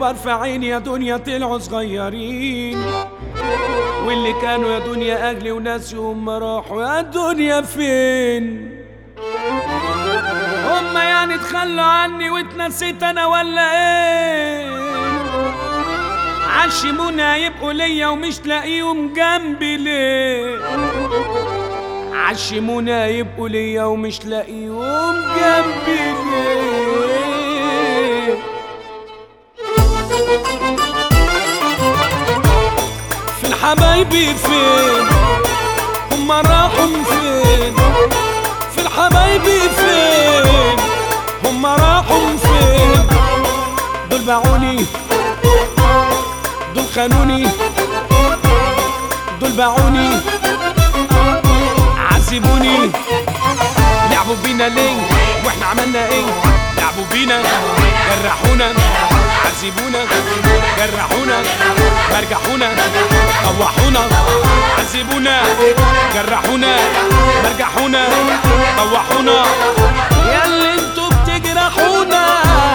كبار في عيني يا دنيا طلعوا صغيرين واللي كانوا يا دنيا اجلي وناس يوم راحوا يا دنيا فين هما يعني تخلوا عني واتنسيت انا ولا ايه عشمونا يبقوا ليا ومش لاقيهم جنبي ليه عشمونا يبقوا ليا ومش لاقيهم جنبي ليه في الحبايبي فين هما راحوا فين في الحبايبي فين هما راحوا فين دول باعوني دول خانوني دول باعوني عذبوني لعبوا بينا ليه واحنا عملنا ايه لعبوا بينا جرحونا عذبونا جرحونا مرجحونا طوحونا عذبونا جرحونا مرجحونا طوحونا يا اللي انتوا بتجرحونا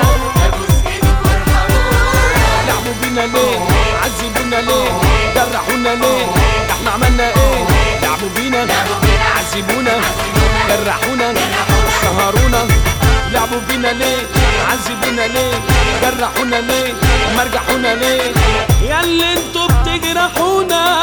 لعبوا بينا ليه عذبونا ليه جرحونا ليه احنا عملنا ايه لعبوا بينا عذبونا جرحونا سهرونا لعبوا بينا ليه عذبونا ليه جرحونا ليه مرجحونا ليه يا اللي انتوا بتجرحونا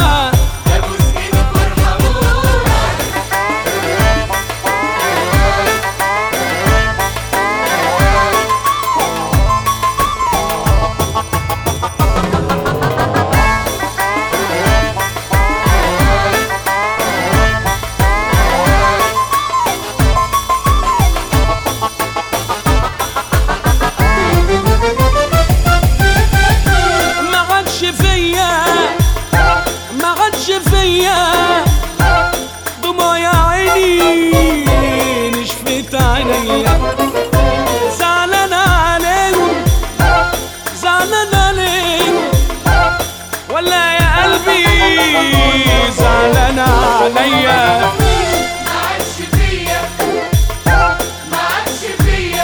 ما عادش فيا ما عادش فيا دموع يا عيني نشفت عينيا زعلان عليهم زعلان عليهم ولا يا قلبي زعلان عليا ما عادش فيا ما عادش فيا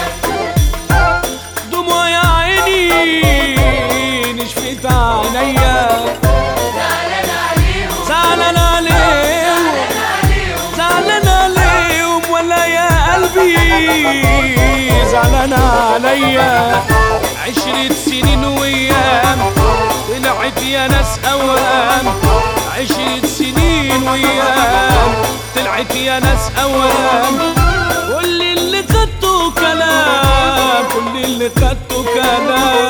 دموع يا عيني نشفت عينيا زعلان عليهم زعلان عليهم عليهم زعلان عليهم ولا يا قلبي زعلان عليا عشرة سنين ويام طلعت يا ناس اوام عشرة سنين ويام طلعت يا ناس اوام كل اللي خدته كلام كل اللي خدته كلام